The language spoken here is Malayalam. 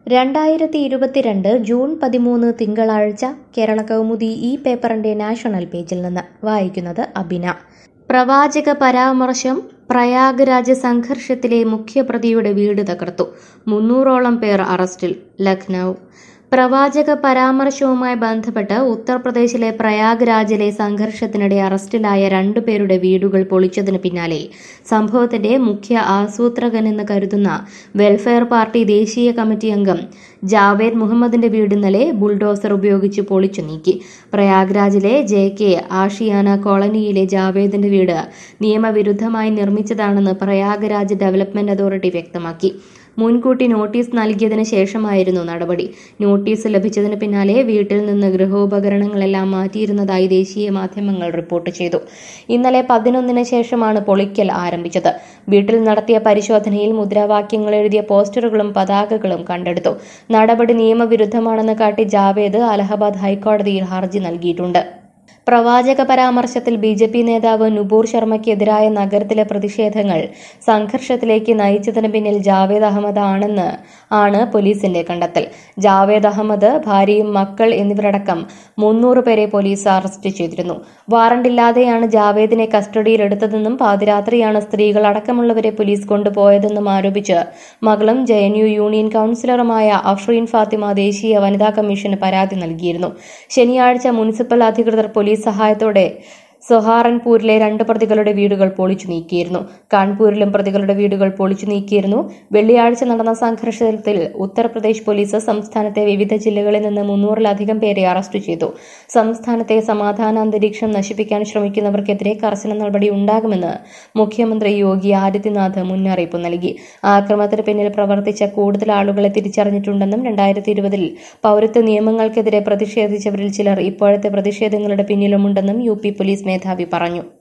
രണ്ടായിരത്തി ഇരുപത്തിരണ്ട് ജൂൺ പതിമൂന്ന് തിങ്കളാഴ്ച കേരള കൗമുദി ഈ പേപ്പറിന്റെ നാഷണൽ പേജിൽ നിന്ന് വായിക്കുന്നത് അബിന പ്രവാചക പരാമർശം പ്രയാഗ്രാജ് സംഘർഷത്തിലെ മുഖ്യപ്രതിയുടെ വീട് തകർത്തു മുന്നൂറോളം പേർ അറസ്റ്റിൽ ലഖ്നൌ പ്രവാചക പരാമർശവുമായി ബന്ധപ്പെട്ട് ഉത്തർപ്രദേശിലെ പ്രയാഗ്രാജിലെ സംഘർഷത്തിനിടെ അറസ്റ്റിലായ രണ്ടുപേരുടെ വീടുകൾ പൊളിച്ചതിന് പിന്നാലെ സംഭവത്തിന്റെ മുഖ്യ ആസൂത്രകനെന്ന് കരുതുന്ന വെൽഫെയർ പാർട്ടി ദേശീയ കമ്മിറ്റി അംഗം ജാവേദ് മുഹമ്മദിന്റെ വീട് ഇന്നലെ ബുൾഡോസർ ഉപയോഗിച്ച് പൊളിച്ചു നീക്കി പ്രയാഗ്രാജിലെ ജെ കെ ആഷിയാന കോളനിയിലെ ജാവേദിന്റെ വീട് നിയമവിരുദ്ധമായി നിർമ്മിച്ചതാണെന്ന് പ്രയാഗ്രാജ് ഡെവലപ്മെന്റ് അതോറിറ്റി വ്യക്തമാക്കി മുൻകൂട്ടി നോട്ടീസ് നൽകിയതിനു ശേഷമായിരുന്നു നടപടി നോട്ടീസ് ലഭിച്ചതിന് പിന്നാലെ വീട്ടിൽ നിന്ന് ഗൃഹോപകരണങ്ങളെല്ലാം മാറ്റിയിരുന്നതായി ദേശീയ മാധ്യമങ്ങൾ റിപ്പോർട്ട് ചെയ്തു ഇന്നലെ പതിനൊന്നിന് ശേഷമാണ് പൊളിക്കൽ ആരംഭിച്ചത് വീട്ടിൽ നടത്തിയ പരിശോധനയിൽ മുദ്രാവാക്യങ്ങൾ എഴുതിയ പോസ്റ്ററുകളും പതാകകളും കണ്ടെടുത്തു നടപടി നിയമവിരുദ്ധമാണെന്ന് കാട്ടി ജാവേദ് അലഹബാദ് ഹൈക്കോടതിയിൽ ഹർജി നൽകിയിട്ടുണ്ട് പ്രവാചക പരാമർശത്തിൽ ബി ജെ പി നേതാവ് നുപൂർ ശർമ്മയ്ക്കെതിരായ നഗരത്തിലെ പ്രതിഷേധങ്ങൾ സംഘർഷത്തിലേക്ക് നയിച്ചതിന് പിന്നിൽ ജാവേദ് അഹമ്മദ് ആണെന്ന് ആണ് പോലീസിന്റെ കണ്ടെത്തൽ ജാവേദ് അഹമ്മദ് ഭാര്യയും മക്കൾ എന്നിവരടക്കം മുന്നൂറ് പേരെ പോലീസ് അറസ്റ്റ് ചെയ്തിരുന്നു വാറണ്ടില്ലാതെയാണ് ജാവേദിനെ കസ്റ്റഡിയിലെടുത്തതെന്നും പാതിരാത്രിയാണ് സ്ത്രീകൾ അടക്കമുള്ളവരെ പോലീസ് കൊണ്ടുപോയതെന്നും ആരോപിച്ച് മകളും ജെ എൻ യു യൂണിയൻ കൌൺസിലറുമായ അഫ്രീൻ ഫാത്തിമ ദേശീയ വനിതാ കമ്മീഷന് പരാതി നൽകിയിരുന്നു ശനിയാഴ്ച മുനിസിപ്പൽ അധികൃതർ പോലീസ് സഹായത്തോടെ സൊഹാറൻപൂരിലെ രണ്ട് പ്രതികളുടെ വീടുകൾ പൊളിച്ചു നീക്കിയിരുന്നു കാൺപൂരിലും പ്രതികളുടെ വീടുകൾ പൊളിച്ചു നീക്കിയിരുന്നു വെള്ളിയാഴ്ച നടന്ന സംഘർഷത്തിൽ ഉത്തർപ്രദേശ് പോലീസ് സംസ്ഥാനത്തെ വിവിധ ജില്ലകളിൽ നിന്ന് മുന്നൂറിലധികം പേരെ അറസ്റ്റ് ചെയ്തു സംസ്ഥാനത്തെ സമാധാന അന്തരീക്ഷം നശിപ്പിക്കാൻ ശ്രമിക്കുന്നവർക്കെതിരെ കർശന നടപടി ഉണ്ടാകുമെന്ന് മുഖ്യമന്ത്രി യോഗി ആദിത്യനാഥ് മുന്നറിയിപ്പ് നൽകി ആക്രമണത്തിന് പിന്നിൽ പ്രവർത്തിച്ച കൂടുതൽ ആളുകളെ തിരിച്ചറിഞ്ഞിട്ടുണ്ടെന്നും രണ്ടായിരത്തി ഇരുപതിൽ പൌരത്വ നിയമങ്ങൾക്കെതിരെ പ്രതിഷേധിച്ചവരിൽ ചിലർ ഇപ്പോഴത്തെ പ്രതിഷേധങ്ങളുടെ പിന്നിലുമുണ്ടെന്നും യു പി പോലീസ് മേധാവി പറഞ്ഞു